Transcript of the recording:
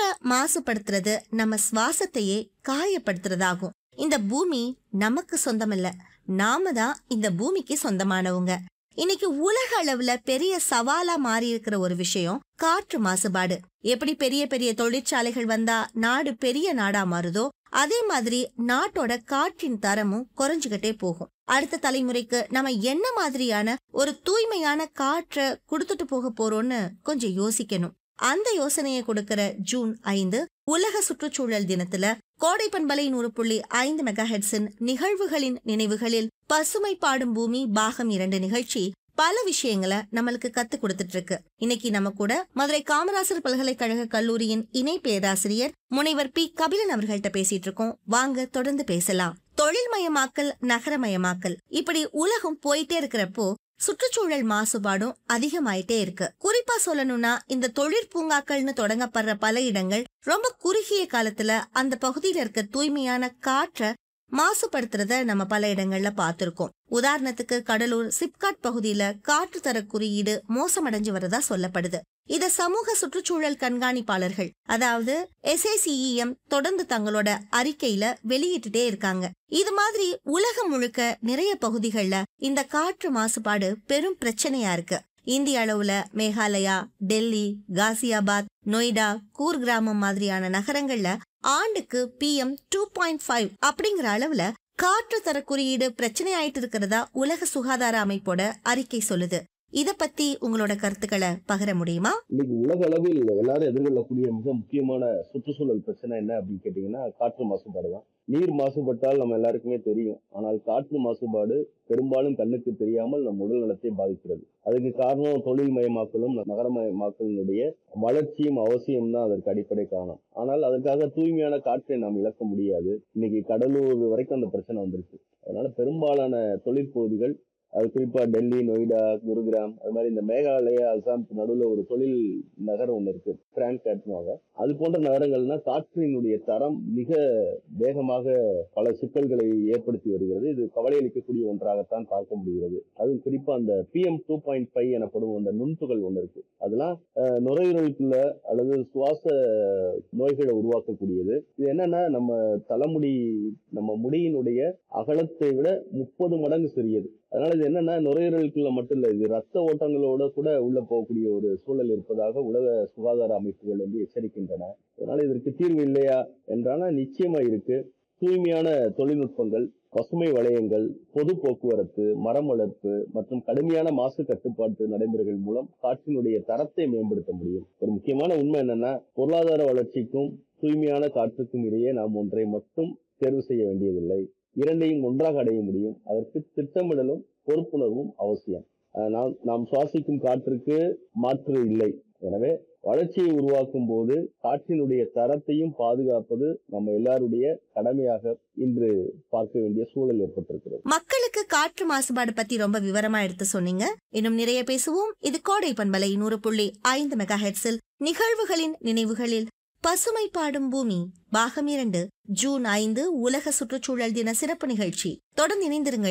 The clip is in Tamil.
காற்ற மாசுபடுத்துறது நம்ம சுவாசத்தையே காயப்படுத்துறதாகும் இந்த பூமி நமக்கு சொந்தமில்ல நாம தான் இந்த பூமிக்கு சொந்தமானவங்க இன்னைக்கு உலக அளவுல பெரிய சவாலா மாறி இருக்கிற ஒரு விஷயம் காற்று மாசுபாடு எப்படி பெரிய பெரிய தொழிற்சாலைகள் வந்தா நாடு பெரிய நாடா மாறுதோ அதே மாதிரி நாட்டோட காற்றின் தரமும் குறைஞ்சுகிட்டே போகும் அடுத்த தலைமுறைக்கு நம்ம என்ன மாதிரியான ஒரு தூய்மையான காற்றை கொடுத்துட்டு போக போறோம்னு கொஞ்சம் யோசிக்கணும் அந்த யோசனையை கொடுக்கிற ஜூன் ஐந்து உலக சுற்றுச்சூழல் தினத்துல கோடை பண்பலை நூறு புள்ளி ஐந்து மெகா ஹெட்ஸின் நிகழ்வுகளின் நினைவுகளில் பசுமை பாடும் பூமி பாகம் இரண்டு நிகழ்ச்சி பல விஷயங்களை நம்மளுக்கு கத்து கொடுத்துட்டு இருக்கு இன்னைக்கு நம்ம கூட மதுரை காமராசர் பல்கலைக்கழக கல்லூரியின் இணை பேராசிரியர் முனைவர் பி கபிலன் அவர்கள்ட்ட பேசிட்டு இருக்கோம் வாங்க தொடர்ந்து பேசலாம் தொழில்மயமாக்கல் நகரமயமாக்கல் இப்படி உலகம் போயிட்டே இருக்கிறப்போ சுற்றுச்சூழல் மாசுபாடும் அதிகமாயிட்டே இருக்கு குறிப்பா சொல்லணும்னா இந்த தொழிற்பூங்காக்கள்னு தொடங்கப்படுற பல இடங்கள் ரொம்ப குறுகிய காலத்துல அந்த பகுதியில இருக்க தூய்மையான காற்றை மாசுபடுத்துறத நம்ம பல இடங்கள்ல பார்த்திருக்கோம் உதாரணத்துக்கு கடலூர் சிப்காட் பகுதியில காற்று தர குறியீடு மோசமடைஞ்சு வரதா சொல்லப்படுது இத சமூக சுற்றுச்சூழல் கண்காணிப்பாளர்கள் அதாவது எஸ்ஏசிஇஎம் தொடர்ந்து தங்களோட அறிக்கையில வெளியிட்டுட்டே இருக்காங்க இது மாதிரி உலகம் முழுக்க நிறைய பகுதிகள்ல இந்த காற்று மாசுபாடு பெரும் பிரச்சனையா இருக்கு இந்திய அளவுல மேகாலயா டெல்லி காசியாபாத் நொய்டா கூர் கிராமம் மாதிரியான நகரங்கள்ல ஆண்டுக்கு பிஎம் டூ பாயிண்ட் ஃபைவ் அப்படிங்கிற அளவுல காற்று தர குறியீடு பிரச்சனை ஆயிட்டு இருக்கிறதா உலக சுகாதார அமைப்போட அறிக்கை சொல்லுது இத பத்தி உங்களோட கருத்துக்களை பகிர முடியுமா இன்னைக்கு உலக அளவில் எல்லாரும் எதிர்கொள்ளக்கூடிய மிக முக்கியமான சுற்றுச்சூழல் பிரச்சனை என்ன அப்படின்னு கேட்டீங்கன்னா காற்று மாசுபாடு தான் நீர் மாசுபட்டால் நம்ம எல்லாருக்குமே தெரியும் ஆனால் காற்று மாசுபாடு பெரும்பாலும் கண்ணுக்கு தெரியாமல் நம் உடல் நலத்தை பாதிக்கிறது அதுக்கு காரணம் தொழில் மயமாக்கலும் நகரமயமாக்கலினுடைய வளர்ச்சியும் அவசியம் தான் அதற்கு அடிப்படை காரணம் ஆனால் அதற்காக தூய்மையான காற்றை நாம் இழக்க முடியாது இன்னைக்கு கடலூர் வரைக்கும் அந்த பிரச்சனை வந்துருச்சு அதனால பெரும்பாலான தொழிற்பகுதிகள் அது குறிப்பா டெல்லி நொய்டா குருகிராம் அது மாதிரி இந்த மேகாலயா அசாம் நடுவில் ஒரு தொழில் நகரம் ஒன்று இருக்கு பிரான்காட்னுவாங்க அது போன்ற நகரங்கள்னா காற்றினுடைய தரம் மிக வேகமாக பல சிக்கல்களை ஏற்படுத்தி வருகிறது இது கவலை அளிக்கக்கூடிய ஒன்றாகத்தான் பார்க்க முடிகிறது அது குறிப்பா அந்த பிஎம் டூ பாயிண்ட் ஃபைவ் எனப்படும் அந்த நுண்துகள் ஒன்று இருக்கு அதெல்லாம் அஹ், நுரையீரலுக்குள்ள அல்லது சுவாச நோய்களை உருவாக்கக்கூடியது இது என்னன்னா நம்ம தலைமுடி நம்ம முடியினுடைய அகலத்தை விட முப்பது மடங்கு சிறியது அதனால இது என்னன்னா நுரையீரலுக்குள்ள மட்டும் இல்ல இது ரத்த ஓட்டங்களோட கூட உள்ள போகக்கூடிய ஒரு சூழல் இருப்பதாக உலக சுகாதார அமைப்புகள் வந்து எச்சரிக்கின்றன அதனால இதற்கு தீர்வு இல்லையா என்றால் நிச்சயமா இருக்கு தூய்மையான தொழில்நுட்பங்கள் பசுமை வளையங்கள் பொது போக்குவரத்து மரம் வளர்ப்பு மற்றும் கடுமையான மாசு கட்டுப்பாட்டு நடைமுறைகள் மூலம் காற்றினுடைய தரத்தை மேம்படுத்த முடியும் ஒரு முக்கியமான உண்மை என்னன்னா பொருளாதார வளர்ச்சிக்கும் தூய்மையான காற்றுக்கும் இடையே நாம் ஒன்றை மட்டும் தேர்வு செய்ய வேண்டியதில்லை இரண்டையும் ஒன்றாக அடைய முடியும் அதற்கு திட்டமிடலும் பொறுப்புணர்வும் அவசியம் அஹ் நாம் நாம் சுவாசிக்கும் காற்றுக்கு மாற்று இல்லை எனவே வளர்ச்சியை உருவாக்கும் போது காற்றினுடைய தரத்தையும் பாதுகாப்பது நம்ம எல்லாருடைய கடமையாக இன்று பார்க்க வேண்டிய சூழல் ஏற்பட்டிருக்கிறது மக்களுக்கு காற்று மாசுபாடு பத்தி ரொம்ப விவரமா எடுத்து சொன்னீங்க இன்னும் நிறைய பேசுவோம் இது கோடை பண்பலை நூறு புள்ளி ஐந்து மெகா ஹெட்ஸில் நிகழ்வுகளின் நினைவுகளில் பசுமை பாடும் பூமி பாகம் இரண்டு ஜூன் ஐந்து உலக சுற்றுச்சூழல் தின சிறப்பு நிகழ்ச்சி தொடர்ந்து இணைந்திருங்கள்